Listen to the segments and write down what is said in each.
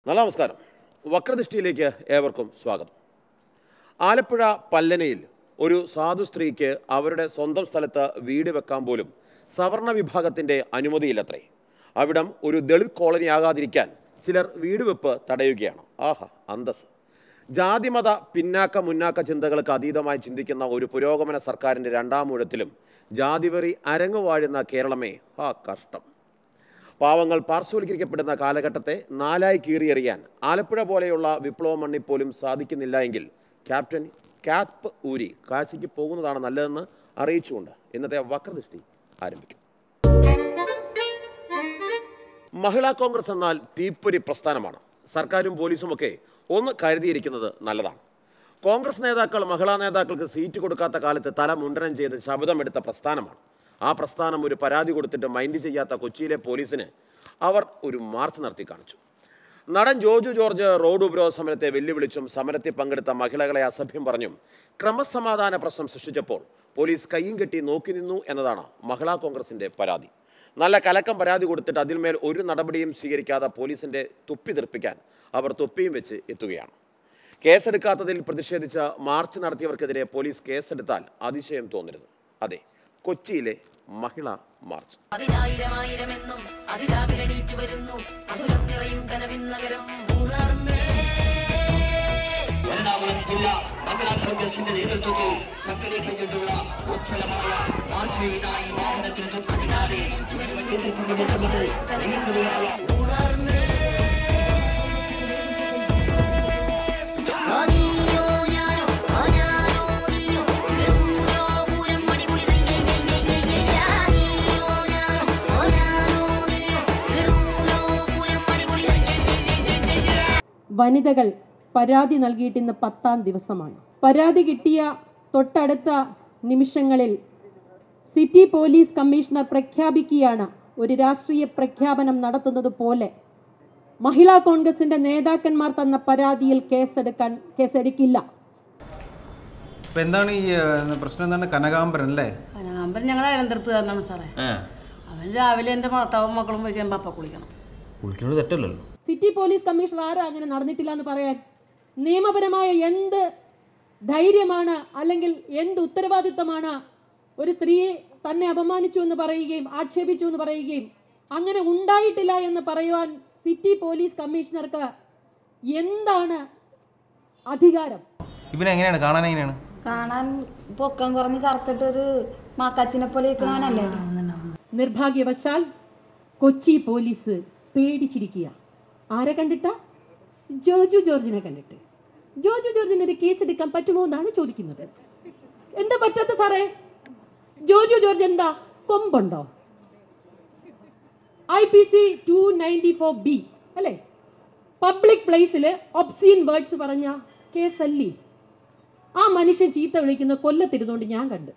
നല്ല നമസ്കാരം വക്രദൃഷ്ടിയിലേക്ക് ഏവർക്കും സ്വാഗതം ആലപ്പുഴ പല്ലനയിൽ ഒരു സാധു സ്ത്രീക്ക് അവരുടെ സ്വന്തം സ്ഥലത്ത് വീട് വെക്കാൻ പോലും സവർണ വിഭാഗത്തിൻ്റെ അനുമതിയില്ലത്രേ അവിടം ഒരു ദളിത് കോളനി ആകാതിരിക്കാൻ ചിലർ വീട് വെപ്പ് തടയുകയാണ് ആഹാ അന്തസ് ജാതിമത പിന്നാക്ക മുന്നാക്ക ചിന്തകൾക്ക് അതീതമായി ചിന്തിക്കുന്ന ഒരു പുരോഗമന സർക്കാരിൻ്റെ രണ്ടാം ഊഴത്തിലും ജാതിവെറി അരങ്ങുവാഴുന്ന കേരളമേ ആ കഷ്ടം പാവങ്ങൾ പാർശ്വവൽക്കരിക്കപ്പെടുന്ന കാലഘട്ടത്തെ നാലായി കീറിയെറിയാൻ ആലപ്പുഴ പോലെയുള്ള വിപ്ലവ മണ്ണിൽ പോലും സാധിക്കുന്നില്ല എങ്കിൽ ക്യാപ്റ്റൻ ക്യാപ്പ് ഊരി കാശിക്ക് പോകുന്നതാണ് നല്ലതെന്ന് അറിയിച്ചുകൊണ്ട് ഇന്നത്തെ വക്രദൃഷ്ടി ആരംഭിക്കും മഹിളാ കോൺഗ്രസ് എന്നാൽ തീപ്പൊരി പ്രസ്ഥാനമാണ് സർക്കാരും പോലീസുമൊക്കെ ഒന്ന് കരുതിയിരിക്കുന്നത് നല്ലതാണ് കോൺഗ്രസ് നേതാക്കൾ മഹിളാ നേതാക്കൾക്ക് സീറ്റ് കൊടുക്കാത്ത കാലത്ത് തല മുണ്ടനം ചെയ്ത് ശബ്ദമെടുത്ത പ്രസ്ഥാനമാണ് ആ പ്രസ്ഥാനം ഒരു പരാതി കൊടുത്തിട്ട് മൈൻഡ് ചെയ്യാത്ത കൊച്ചിയിലെ പോലീസിന് അവർ ഒരു മാർച്ച് നടത്തി കാണിച്ചു നടൻ ജോജു ജോർജ് റോഡ് ഉപരോധ സമരത്തെ വെല്ലുവിളിച്ചും സമരത്തിൽ പങ്കെടുത്ത മഹിളകളെ അസഭ്യം പറഞ്ഞും ക്രമസമാധാന പ്രശ്നം സൃഷ്ടിച്ചപ്പോൾ പോലീസ് കയ്യും കെട്ടി നോക്കി നിന്നു എന്നതാണ് മഹിളാ കോൺഗ്രസിന്റെ പരാതി നല്ല കലക്കം പരാതി കൊടുത്തിട്ട് അതിന്മേൽ ഒരു നടപടിയും സ്വീകരിക്കാതെ പോലീസിന്റെ തുപ്പി തെറിപ്പിക്കാൻ അവർ തൊപ്പിയും വെച്ച് എത്തുകയാണ് കേസെടുക്കാത്തതിൽ പ്രതിഷേധിച്ച് മാർച്ച് നടത്തിയവർക്കെതിരെ പോലീസ് കേസെടുത്താൽ അതിശയം തോന്നരുത് അതെ കൊച്ചിയിലെ മഹിളാ മാർച്ച് അതിനായിരമായിരമെന്നും അതിരാവിലെണീറ്റു വരുന്നു മധുരം നിറയും കനവിൻ നഗരം ഉണർന്നേ എറണാകുളം ജില്ലാ മഹിളാ കോൺഗ്രസിന്റെ നേതൃത്വത്തിൽ സംഘടിപ്പിച്ചിട്ടുള്ള ഉജ്ജ്വലമായ മാതൃകയായി മാറുന്നതിനും അതിനാലെ നീയോ ഞാനോ ആ ഞാനോ നീയോ എഴുന്നോ പൂരം മണിപുളി നീയോ ഞാനോ ആ ഞാനോ നീയോ എഴുന്നോ പൂരം മണിപുളി വനിതകൾ പരാതി നൽകിയിട്ട് ഇന്ന് പത്താം ദിവസമാണ് പരാതി കിട്ടിയ തൊട്ടടുത്ത നിമിഷങ്ങളിൽ സിറ്റി പോലീസ് കമ്മീഷണർ പ്രഖ്യാപിക്കുകയാണ് ഒരു രാഷ്ട്രീയ പ്രഖ്യാപനം നടത്തുന്നത് പോലെ മഹിളാ കോൺഗ്രസിന്റെ നേതാക്കന്മാർ തന്ന പരാതിയിൽ കേസെടുക്കാൻ കേസെടുക്കില്ല ഇപ്പൊ എന്താണ് ഈ ഏഹ്, പ്രശ്നം എന്താണ് കനകാംബരൻ അല്ലേ കനകാമ്പൻ ഞങ്ങളെ അയലന്തരത്തുകാരനാണ് സാറേ അവൻ രാവിലെ എൻ്റെ ഭർത്താവും മക്കളും പോയി കഴിയുമ്പോൾ അപ്പ കുളിക്കണം കുളിക്കുന്നത് തെറ്റല്ലല്ലോ സിറ്റി പോലീസ് കമ്മീഷണർ ആരാ അങ്ങനെ നടന്നിട്ടില്ല എന്ന് പറയാൻ നിയമപരമായ എന്ത് ധൈര്യമാണ് അല്ലെങ്കിൽ എന്ത് ഉത്തരവാദിത്തമാണ് ഒരു സ്ത്രീയെ തന്നെ അപമാനിച്ചു എന്ന് പറയുകയും ആക്ഷേപിച്ചു എന്ന് പറയുകയും അങ്ങനെ ഉണ്ടായിട്ടില്ല എന്ന് പറയുവാൻ സിറ്റി പോലീസ് കമ്മീഷണർക്ക് എന്താണ് അധികാരം ഇവനെ എങ്ങനെയാണ് കാണാൻ എങ്ങനെയാണ് കാണാൻ പൊക്കം കുറഞ്ഞ് കറുത്തിട്ടൊരു മാക്കാച്ചിനെ പോലെ ഇരിക്കണവനല്ലേ നിർഭാഗ്യവശാൽ കൊച്ചി പോലീസ് പേടിച്ചിരിക്കുക ആരെ കണ്ടിട്ടാ ജോജു ജോർജിനെ കണ്ടിട്ട് ജോജു ജോർജിന് ഒരു കേസ് എടുക്കാൻ പറ്റുമോ എന്നാണ് ചോദിക്കുന്നത് എന്താ പറ്റാത്ത സാറേ ജോജു ജോർജ് എന്താ കൊമ്പുണ്ടോ I P C two ninety four B അല്ലേ പബ്ലിക് പ്ലേസിൽ ഒബ്സീൻ വേർഡ്സ് പറഞ്ഞ കേസല്ലേ ആ മനുഷ്യൻ ചീത്ത വിളിക്കുന്ന കൊല്ലത്തിരുന്നുകൊണ്ട് ഞാൻ കണ്ടു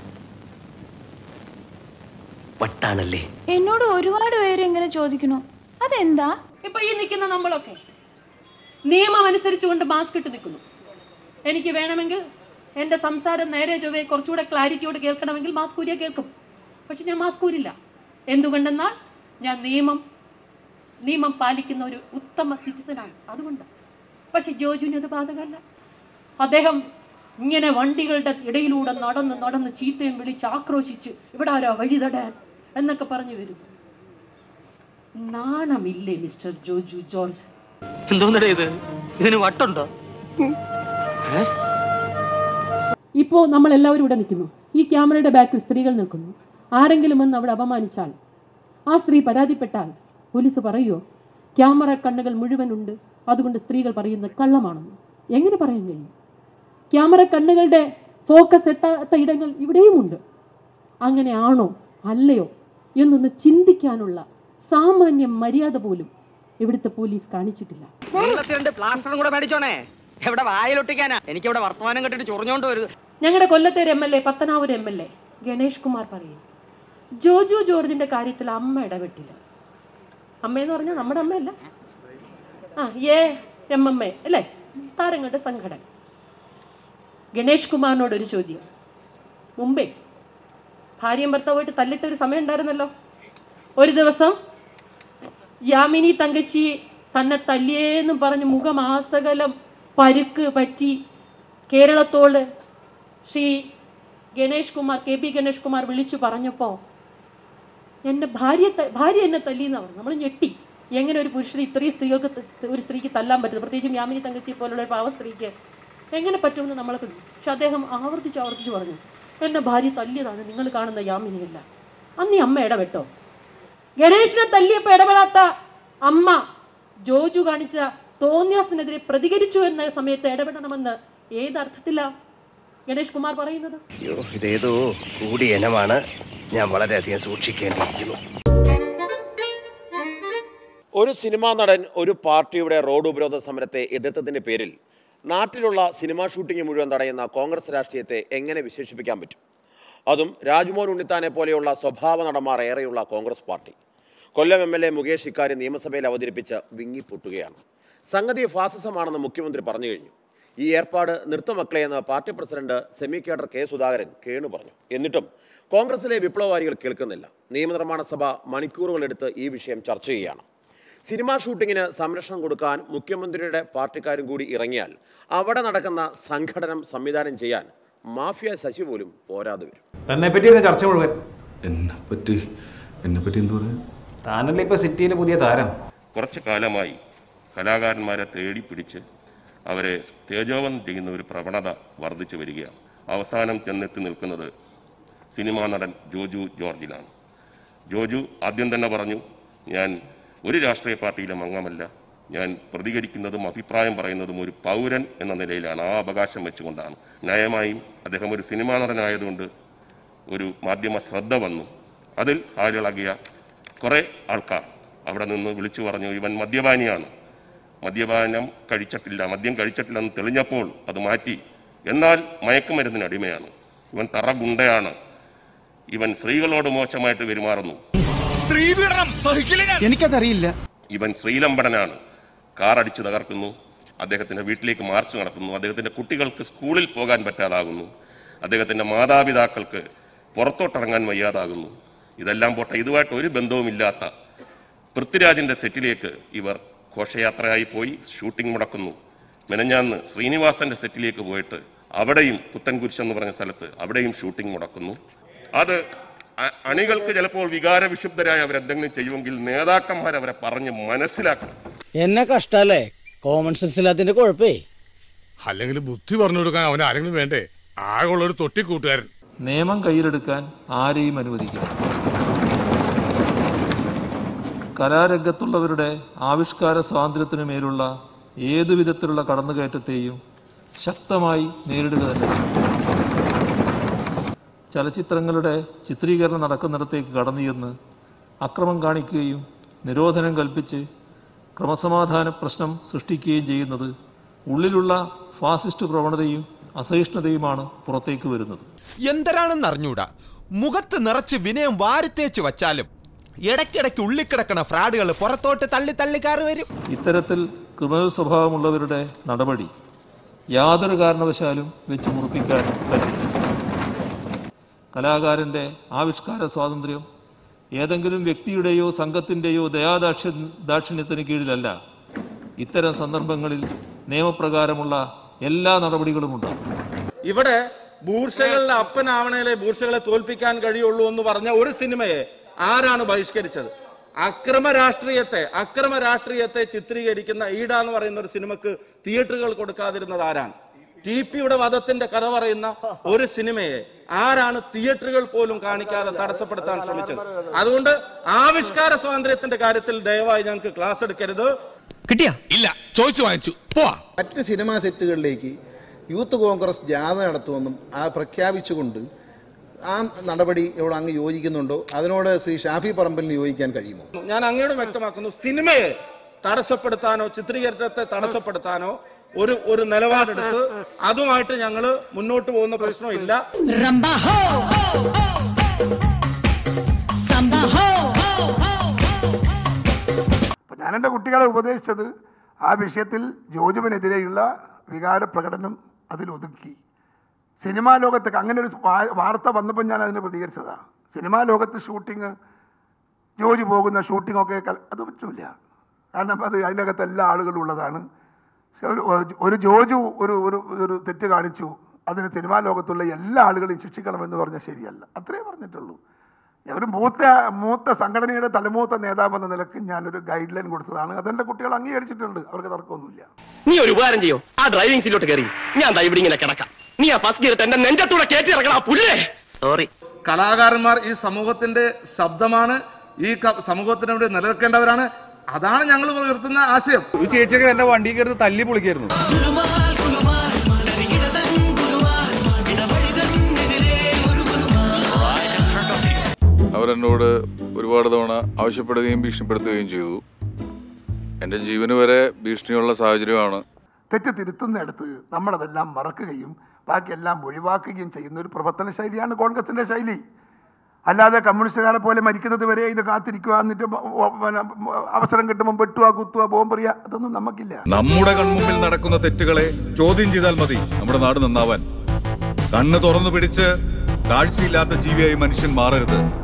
വട്ടാണല്ലേ എന്നോട് ഒരുപാട് പേര് ഇങ്ങനെ ചോദിക്കണു അതെന്താ ഇപ്പൊ ഈ നിൽക്കുന്ന നമ്മളൊക്കെ നിയമം അനുസരിച്ചുകൊണ്ട് മാസ്ക് ഇട്ട് നിൽക്കുന്നു എനിക്ക് വേണമെങ്കിൽ എന്റെ സംസാരം നേരെ ചൊവ്വെ കുറച്ചുകൂടെ ക്ലാരിറ്റിയോട് കേൾക്കണമെങ്കിൽ മാസ്ക് ഊരിയ കേൾക്കും പക്ഷെ ഞാൻ മാസ്ക് ഊരില്ല എന്തുകൊണ്ടെന്നാൽ ഞാൻ നിയമം നിയമം പാലിക്കുന്ന ഒരു ഉത്തമ സിറ്റിസനാണ് അതുകൊണ്ട് പക്ഷെ ജോജുവിന് അത് ബാധകമല്ല അദ്ദേഹം ഇങ്ങനെ വണ്ടികളുടെ ഇടയിലൂടെ നടന്ന് നടന്ന് ചീത്തയും വിളിച്ച് ആക്രോശിച്ച് ഇവിടെ ആരോ വഴിതടാൻ എന്നൊക്കെ പറഞ്ഞു വരും നാണമില്ലേ മിസ്റ്റർ ജോജു ജോർജ് എന്തോന്നടേ ഇത് ഇതിന് വട്ടുണ്ടോ ഇപ്പോ നമ്മൾ എല്ലാവരും ഇവിടെ നിൽക്കുന്നു ഈ ക്യാമറയുടെ ബാക്കിൽ സ്ത്രീകൾ നിൽക്കുന്നു ആരെങ്കിലും വന്ന് അവിടെ അപമാനിച്ചാൽ ആ സ്ത്രീ പരാതിപ്പെട്ടാൽ പോലീസ് പറയുമോ ക്യാമറ കണ്ണുകൾ മുഴുവൻ ഉണ്ട് അതുകൊണ്ട് സ്ത്രീകൾ പറയുന്നത് കള്ളമാണെന്ന് എങ്ങനെ പറയാൻ കഴിയും ക്യാമറ കണ്ണുകളുടെ ഫോക്കസ് എത്താത്ത ഇടങ്ങൾ ഇവിടെയുമുണ്ട് അങ്ങനെയാണോ അല്ലയോ എന്നൊന്ന് ചിന്തിക്കാനുള്ള സാമാന്യ മര്യാദ പോലും ഇവിടുത്തെ പോലീസ് കാണിച്ചിട്ടില്ല രണ്ട് പ്ലാസ്റ്ററും കൂടെ മേടിച്ചോണേ എവിടെ വായിലൊട്ടിക്കാനാ എനിക്ക് ഇവിടെ വർത്തമാനം കെട്ടിട്ട് ചൊറിഞ്ഞോണ്ട് വരുത് ഞങ്ങളുടെ കൊല്ലത്തേര് M L A Pathanapuram M L A Ganesh Kumar പറയും ജോജു ജോർജിന്റെ കാര്യത്തിൽ അമ്മ ഇടപെട്ടില്ല അമ്മയെന്ന് പറഞ്ഞാൽ നമ്മുടെ അമ്മയല്ല ആ ഏ എം എം എ അല്ലേ താരങ്ങളുടെ സംഘടന ഗണേഷ് കുമാറിനോട് ഒരു ചോദ്യം മുമ്പേ ഭാര്യയും ഭർത്താവുമായിട്ട് തല്ലിട്ട ഒരു സമയം ഉണ്ടായിരുന്നല്ലോ ഒരു ദിവസം യാമിനി തങ്കച്ചി തന്നെ തല്ലിയേന്നും പറഞ്ഞ് മുഖമാസകലം പരുക്ക് പറ്റി കേരളത്തോട് ശ്രീ ഗണേഷ് കുമാർ കെ പി ഗണേഷ് കുമാർ വിളിച്ചു പറഞ്ഞപ്പോൾ എന്നെ ഭാര്യ ത- ഭാര്യ എന്നെ തല്ലിയെന്ന് പറഞ്ഞു നമ്മൾ ഞെട്ടി എങ്ങനെ ഒരു പുരുഷന് ഇത്രയും സ്ത്രീകൾക്ക് ത- ഒരു സ്ത്രീക്ക് തല്ലാൻ പറ്റും പ്രത്യേകിച്ചും യാമിനി തങ്കച്ചി പോലുള്ള ഒരു പാവ സ്ത്രീക്ക് എങ്ങനെ പറ്റുമെന്ന് നമ്മളൊക്കെ പക്ഷെ അദ്ദേഹം ആവർത്തിച്ച് ആവർത്തിച്ച് പറഞ്ഞു എന്നെ ഭാര്യ തല്ലിയതാണ് നിങ്ങൾ കാണുന്ന യാമിനിയല്ല അന്ന് ഈ അമ്മ ഇടപെട്ടോ ഗണേശനെ തല്ലിയപ്പോൾ ഇടപെടാത്ത അമ്മ ജോജു കാണിച്ച തോന്നിയാസിനെതിരെ പ്രതികരിച്ചു എന്ന സമയത്ത് ഇടപെടണമെന്ന് ഏതർത്ഥത്തിലാ ഗണേഷ് കുമാർ പറയുന്നത് അയ്യോ ഇതേതോ കൂടിയ ഇനമാണ് ഞാൻ വളരെയധികം സൂക്ഷിക്കേണ്ടിയിരിക്കുന്നു ഒരു സിനിമാ നടൻ ഒരു പാർട്ടിയുടെ റോഡ് ഉപരോധ സമരത്തെ എതിർത്തതിൻ്റെ പേരിൽ നാട്ടിലുള്ള സിനിമാ ഷൂട്ടിംഗ് മുഴുവൻ തടയുന്ന കോൺഗ്രസ് രാഷ്ട്രീയത്തെ എങ്ങനെ വിശേഷിപ്പിക്കാൻ പറ്റും അതും രാജ്മോഹൻ ഉണ്ണിത്താനെ പോലെയുള്ള സ്വഭാവ നടന്മാർ ഏറെയുള്ള Congress party Kollam M L A Mukesh ഇക്കാര്യം നിയമസഭയിൽ അവതരിപ്പിച്ച് വിങ്ങിപ്പൊട്ടുകയാണ് സംഗതി ഫാസിസമാണെന്ന് മുഖ്യമന്ത്രി പറഞ്ഞു കഴിഞ്ഞു ഈ ഏർപ്പാട് നിർത്തമക്കളെ എന്ന് party president semi cadre K Sudhakaran കേണു പറഞ്ഞു എന്നിട്ടും കോൺഗ്രസിലെ വിപ്ലവകാരികൾ കേൾക്കുന്നില്ല നിയമനിർമ്മാണ സഭ മണിക്കൂറുകളെടുത്ത് ഈ വിഷയം ചർച്ച ചെയ്യുകയാണ് സിനിമാ ഷൂട്ടിങ്ങിന് സംരക്ഷണം കൊടുക്കാൻ മുഖ്യമന്ത്രിയുടെ പാർട്ടിക്കാരും കൂടി ഇറങ്ങിയാൽ അവിടെ നടക്കുന്ന സംഘടനം സംവിധാനം ചെയ്യാൻ മാഫിയ ശശി പോലും പോരാതെ വരും തന്നെ പറ്റിയിരുന്ന ചർച്ച മുഴുവൻ എന്നെ പറ്റി എന്നെ പറ്റി എന്തു പറയാൻ താനല്ലേ ഇപ്പൊ സിറ്റിയിലെ പുതിയ താരം കുറച്ച് കാലമായി കലാകാരന്മാരെ തേടി പിടിച്ച് അവരെ തേജോവനം ചെയ്യുന്ന ഒരു പ്രവണത വർദ്ധിച്ചു വരികയാണ് അവസാനം ചെന്നെത്തി നിൽക്കുന്നത് സിനിമാ നടൻ ജോജു ജോർജിലാണ് ജോജു ആദ്യം തന്നെ പറഞ്ഞു ഞാൻ ഒരു രാഷ്ട്രീയ പാർട്ടിയിലും അംഗമല്ല ഞാൻ പ്രതികരിക്കുന്നതും അഭിപ്രായം പറയുന്നതും ഒരു പൗരൻ എന്ന നിലയിലാണ് ആ അവകാശം വെച്ചുകൊണ്ടാണ് ന്യായമായും അദ്ദേഹം ഒരു സിനിമാ നടനായതുകൊണ്ട് ഒരു മാധ്യമ ശ്രദ്ധ വന്നു അതിൽ ഹാലിളകിയ കുറേ ആൾക്കാർ അവിടെ നിന്ന് വിളിച്ചു പറഞ്ഞു ഇവൻ മദ്യപാനിയാണ് മദ്യപാനം കഴിച്ചിട്ടില്ല മദ്യം കഴിച്ചിട്ടില്ലെന്ന് തെളിഞ്ഞപ്പോൾ അത് മാറ്റി എന്നാൽ മയക്കുമരുന്നിന് അടിമയാണ് ഇവൻ തറ ഗുണ്ടയാണ് ഇവൻ സ്ത്രീകളോട് മോശമായിട്ട് പെരുമാറുന്നു എനിക്കതറിയില്ല ഇവൻ ശ്രീലമ്പടനാണ് കാർ അടിച്ച് തകർക്കുന്നു അദ്ദേഹത്തിന്റെ വീട്ടിലേക്ക് മാർച്ച് നടത്തുന്നു അദ്ദേഹത്തിന്റെ കുട്ടികൾക്ക് സ്കൂളിൽ പോകാൻ പറ്റാതാകുന്നു അദ്ദേഹത്തിന്റെ മാതാപിതാക്കൾക്ക് പുറത്തോട്ടിറങ്ങാൻ വയ്യാതാകുന്നു ഇതെല്ലാം പോട്ടെ ഇതുമായിട്ട് ഒരു ബന്ധവുമില്ലാത്ത പൃഥ്വിരാജിന്റെ സെറ്റിലേക്ക് ഇവർ ഘോഷയാത്രയായി പോയി ഷൂട്ടിംഗ് മുടക്കുന്നു മെനഞ്ഞാന്ന് ശ്രീനിവാസന്റെ സെറ്റിലേക്ക് പോയിട്ട് അവിടെയും പുത്തൻകുരിശ് എന്ന് പറഞ്ഞ സ്ഥലത്ത് അവിടെയും ഷൂട്ടിംഗ് മുടക്കുന്നു അത് അ- അണികൾക്ക് ചിലപ്പോൾ വികാരവിശുദ്ധരായി അവരെന്തെങ്കിലും ചെയ്യുമെങ്കിൽ നേതാക്കന്മാർ അവരെ പറഞ്ഞ് മനസ്സിലാക്കണം എന്നെ കഷ്ടല്ലേ കോമൺ സെൻസ് ഇല്ലാത്തതിന്റെ കുഴപ്പേ അല്ലെങ്കിൽ ബുദ്ധി പറഞ്ഞു കൊടുക്കാൻ അവൻ ആരെങ്കിലും വേണ്ടേ ആകെയുള്ള ഒരു തൊട്ടിക്കൂട്ടുകാരൻ നിയമം കയ്യിലെടുക്കാൻ ആരെയും അനുവദിക്കില്ല കലാരംഗത്തുള്ളവരുടെ ആവിഷ്കാര സ്വാതന്ത്ര്യത്തിനു മേലുള്ള ഏതു വിധത്തിലുള്ള കടന്നുകയറ്റത്തെയും ശക്തമായി നേരിടുക തന്നെ ചെയ്യും. ചലച്ചിത്രങ്ങളുടെ ചിത്രീകരണം നടക്കുന്നിടത്തേക്ക് കടന്നു ചെന്ന് അക്രമം കാണിക്കുകയും നിരോധനം കൽപ്പിച്ച് ക്രമസമാധാന പ്രശ്നം സൃഷ്ടിക്കുകയും ചെയ്യുന്നത് ഉള്ളിലുള്ള ഫാസിസ്റ്റ് പ്രവണതയും അസഹിഷ്ണുതയുമാണ് പുറത്തേക്ക് വരുന്നത് എന്തരാണെന്ന് അറിഞ്ഞൂടാ മുഖത്ത് നിറച്ച് വിനയം വാരിത്തേച്ച് വച്ചാലും ഇടയ്ക്കിടയ്ക്ക് ഉള്ളിക്കിടക്കണ ഫ്രാഡുകൾ പുറത്തോട്ട് തള്ളി തള്ളി കയറി വരും ഇത്തരത്തിൽ ക്രിമിനൽ സ്വഭാവമുള്ളവരുടെ നടപടി യാതൊരു കാരണവശാലും വെച്ച് മുറിപ്പിക്കാൻ കഴിയില്ല കലാകാരന്റെ ആവിഷ്കാര സ്വാതന്ത്ര്യം ഏതെങ്കിലും വ്യക്തിയുടെയോ സംഘത്തിന്റെയോ ദയാദാക്ഷ ദാക്ഷിണ്യത്തിന് കീഴിലല്ല ഇത്തരം സന്ദർഭങ്ങളിൽ നിയമപ്രകാരമുള്ള എല്ലാ നടപടികളുമുണ്ട് ഇവിടെ ബൂർഷകളുടെ അപ്പനാവണയിലെ ബൂർഷകളെ തോൽപ്പിക്കാൻ കഴിയുള്ളൂ എന്ന് പറഞ്ഞ ഒരു സിനിമയെ ആരാണ് ബഹിഷ്കരിച്ചത് അക്രമ രാഷ്ട്രീയത്തെ അക്രമ രാഷ്ട്രീയത്തെ ചിത്രീകരിക്കുന്ന ഈട എന്ന് പറയുന്ന ഒരു സിനിമക്ക് തിയേറ്ററുകൾ കൊടുക്കാതിരുന്നത് ആരാണ് ടി പിയുടെ വധത്തിന്റെ കഥ പറയുന്ന ഒരു സിനിമയെ ആരാണ് തിയേറ്ററുകൾ പോലും കാണിക്കാതെ തടസ്സപ്പെടുത്താൻ ശ്രമിച്ചത് അതുകൊണ്ട് ആവിഷ്കാര സ്വാതന്ത്ര്യത്തിന്റെ കാര്യത്തിൽ ദയവായി ഞങ്ങൾക്ക് ക്ലാസ് എടുക്കരുത് കിട്ടിയ ഇല്ല ചോദിച്ചു വാങ്ങിച്ചു പോവാ മറ്റ് സിനിമാ സെറ്റുകളിലേക്ക് യൂത്ത് കോൺഗ്രസ് ജാഥ നടത്തുമെന്നും ആ പ്രഖ്യാപിച്ചുകൊണ്ട് ആ നടപടി ഇവിടെ അങ്ങ് യോജിക്കുന്നുണ്ടോ അതിനോട് ശ്രീ ഷാഫി പറമ്പലിന് യോജിക്കാൻ കഴിയുമോ ഞാൻ അങ്ങയോട് വ്യക്തമാക്കുന്നു സിനിമയെ തടസ്സപ്പെടുത്താനോ ചിത്രീകരണത്തെ തടസ്സപ്പെടുത്താനോ ഒരു ഒരു നിലപാടെടുത്ത് അതുമായിട്ട് ഞങ്ങൾ മുന്നോട്ട് പോകുന്ന പ്രശ്നമില്ല അപ്പൊ ഞാൻ എൻ്റെ കുട്ടികളെ ഉപദേശിച്ചത് ആ വിഷയത്തിൽ ജോജുവിനെതിരെയുള്ള വികാര പ്രകടനം അതിൽ ഒതുക്കി സിനിമാ ലോകത്തൊക്കെ അങ്ങനെ ഒരു വാ- വാർത്ത വന്നപ്പോൾ ഞാൻ അതിന് പ്രതികരിച്ചതാണ് സിനിമാ ലോകത്ത് ഷൂട്ടിങ് ജോജി പോകുന്ന ഷൂട്ടിംഗ് ഒക്കെ കൽ- അത് പറ്റില്ല കാരണം അത് അതിനകത്ത് എല്ലാ ആളുകളും ഉള്ളതാണ് പക്ഷെ ഒരു ഒരു ജോജു ഒരു ഒരു ഒരു തെറ്റ് കാണിച്ചു അതിന് സിനിമാ ലോകത്തുള്ള എല്ലാ ആളുകളെയും ശിക്ഷിക്കണമെന്ന് പറഞ്ഞാൽ ശരിയല്ല അത്രേ പറഞ്ഞിട്ടുള്ളൂ ഒരു മൂത്ത മൂത്ത സംഘടനയുടെ തലമൂത്ത നേതാവ് എന്ന നിലക്ക് ഞാനൊരു ഗൈഡ് ലൈൻ കൊടുത്തതാണ് അതെന്റെ കുട്ടികൾ അംഗീകരിച്ചിട്ടുണ്ട് അവർക്ക് തർക്കമൊന്നുമില്ല നീ ഒരു ഉപകാരം ചെയ്യോ ആ ഡ്രൈവിംഗ് സീറ്റിലോട്ട് കയറി ഞാൻ ദാ ഇവിടെ ഇങ്ങനെ കിടക്കാം നീ ആ ഫസ്റ്റ് ഗിയർ എന്റെ നെഞ്ചത്തൂടെ കയറ്റി ഇറക്കണം ആ പുല്ലേ സോറി കലാകാരന്മാർ ഈ സമൂഹത്തിന്റെ ശബ്ദമാണ് ഈ ക- സമൂഹത്തിന് വേണ്ടി നിലനിൽക്കേണ്ടവരാണ് അതാണ് ഞങ്ങൾ ഉയർത്തുന്ന ആശയം ചേച്ചിയൊക്കെ എന്റെ വണ്ടി കയറി തല്ലി പൊളിക്കായിരുന്നു അവരെന്നോട് ഒരുപാട് തവണ ആവശ്യപ്പെടുകയും ഭീഷണിപ്പെടുത്തുകയും ചെയ്തു എൻ്റെ ജീവന് വരെ ഭീഷണിയുള്ള സാഹചര്യമാണ് തെറ്റ് തിരുത്തുന്നിടത്ത് നമ്മളതെല്ലാം മറക്കുകയും ബാക്കിയെല്ലാം ഒഴിവാക്കുകയും ചെയ്യുന്ന ഒരു പ്രവർത്തന ശൈലിയാണ് കോൺഗ്രസിന്റെ ശൈലി അല്ലാതെ കമ്മ്യൂണിസ്റ്റുകാരെ പോലെ മരിക്കുന്നത് വരെ ഇത് കാത്തിരിക്കുക എന്നിട്ട് ബ- ബ- പിന്നെ അവസരം കിട്ടുമ്പോൾ വെട്ടുക കുത്തുക ബോംബെറിയ അതൊന്നും നമുക്കില്ല നമ്മുടെ കൺമുമ്പിൽ നടക്കുന്ന തെറ്റുകളെ ചോദ്യം ചെയ്താൽ മതി നമ്മുടെ നാട് നന്നാവാൻ കണ്ണ് തുറന്നു പിടിച്ച് കാഴ്ചയില്ലാത്ത ജീവിയായി മനുഷ്യൻ മാറരുത്